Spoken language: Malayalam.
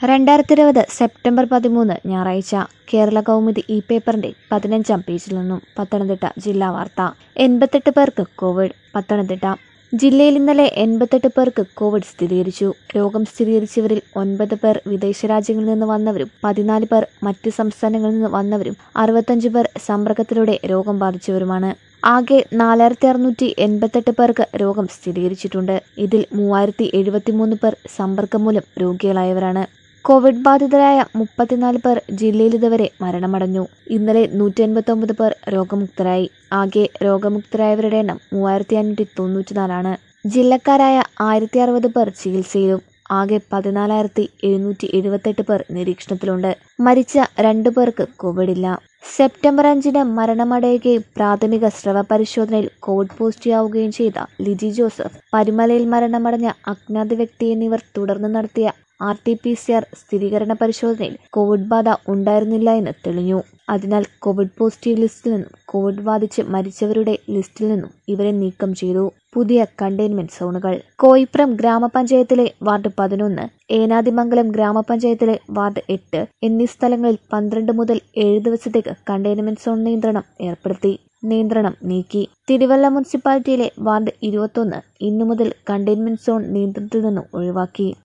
രണ്ടായിരത്തി ഇരുപത് സെപ്റ്റംബർ പതിമൂന്ന് ഞായറാഴ്ച കേരള കൗമുദി ഇ പേപ്പറിന്റെ പതിനഞ്ചാം പേജിൽ നിന്നും പത്തനംതിട്ട ജില്ലാ വാർത്ത എൺപത്തെട്ട് പേർക്ക് കോവിഡ് പത്തനംതിട്ട ജില്ലയിൽ ഇന്നലെ എൺപത്തെട്ട് പേർക്ക് കോവിഡ് സ്ഥിരീകരിച്ചു രോഗം സ്ഥിരീകരിച്ചവരിൽ ഒൻപത് പേർ വിദേശ രാജ്യങ്ങളിൽ നിന്ന് വന്നവരും പതിനാല് പേർ മറ്റ് സംസ്ഥാനങ്ങളിൽ നിന്ന് വന്നവരും അറുപത്തഞ്ച് പേർ സമ്പർക്കത്തിലൂടെ രോഗം ബാധിച്ചവരുമാണ് ആകെ നാലായിരത്തി അറുന്നൂറ്റി എൺപത്തെട്ട് പേർക്ക് രോഗം സ്ഥിരീകരിച്ചിട്ടുണ്ട് ഇതിൽ മൂവായിരത്തി എഴുപത്തിമൂന്ന് പേർ സമ്പർക്കം മൂലം രോഗികളായവരാണ് കോവിഡ് ബാധിതരായ മുപ്പത്തിനാല് പേർ ജില്ലയിൽ ഇതുവരെ മരണമടഞ്ഞു ഇന്നലെ നൂറ്റി എൺപത്തി ഒമ്പത് പേർ രോഗമുക്തരായി ആകെ രോഗമുക്തരായവരുടെ എണ്ണം മൂവായിരത്തി അഞ്ഞൂറ്റി തൊണ്ണൂറ്റിനാലാണ് ജില്ലക്കാരായ ആയിരത്തി അറുപത് പേർ ചികിത്സയിലും ആകെ പതിനാലായിരത്തി എഴുന്നൂറ്റി എഴുപത്തെട്ട് പേർ നിരീക്ഷണത്തിലുണ്ട് മരിച്ച രണ്ടു പേർക്ക് കോവിഡ് ഇല്ല സെപ്റ്റംബർ അഞ്ചിന് മരണമടയുകയും പ്രാഥമിക സ്രവ പരിശോധനയിൽ കോവിഡ് പോസിറ്റീവാവുകയും ചെയ്ത ലിജി ജോസഫ് പരുമലയിൽ മരണമടഞ്ഞ അജ്ഞാത വ്യക്തി എന്നിവർ തുടർന്ന് നടത്തിയ R T P C R സ്ഥിരീകരണ പരിശോധനയിൽ കോവിഡ് ബാധ ഉണ്ടായിരുന്നില്ല എന്ന് തെളിഞ്ഞു അതിനാൽ കോവിഡ് പോസിറ്റീവ് ലിസ്റ്റിൽ നിന്നും കോവിഡ് ബാധിച്ച് മരിച്ചവരുടെ ലിസ്റ്റിൽ നിന്നും ഇവരെ നീക്കം ചെയ്തു പുതിയ കണ്ടെയ്ൻമെന്റ് സോണുകൾ കോയിപ്രം ഗ്രാമപഞ്ചായത്തിലെ വാർഡ് പതിനൊന്ന് ഏനാദിമംഗലം ഗ്രാമപഞ്ചായത്തിലെ വാർഡ് എട്ട് എന്നീ സ്ഥലങ്ങളിൽ പന്ത്രണ്ട് മുതൽ ഏഴ് ദിവസത്തേക്ക് കണ്ടെയ്ൻമെന്റ് സോൺ നിയന്ത്രണം ഏർപ്പെടുത്തി നിയന്ത്രണം നീക്കി തിരുവല്ല മുനിസിപ്പാലിറ്റിയിലെ വാർഡ് ഇരുപത്തൊന്ന് ഇന്നു മുതൽ കണ്ടെയ്ൻമെന്റ് സോൺ നിയന്ത്രണത്തിൽ നിന്നും ഒഴിവാക്കി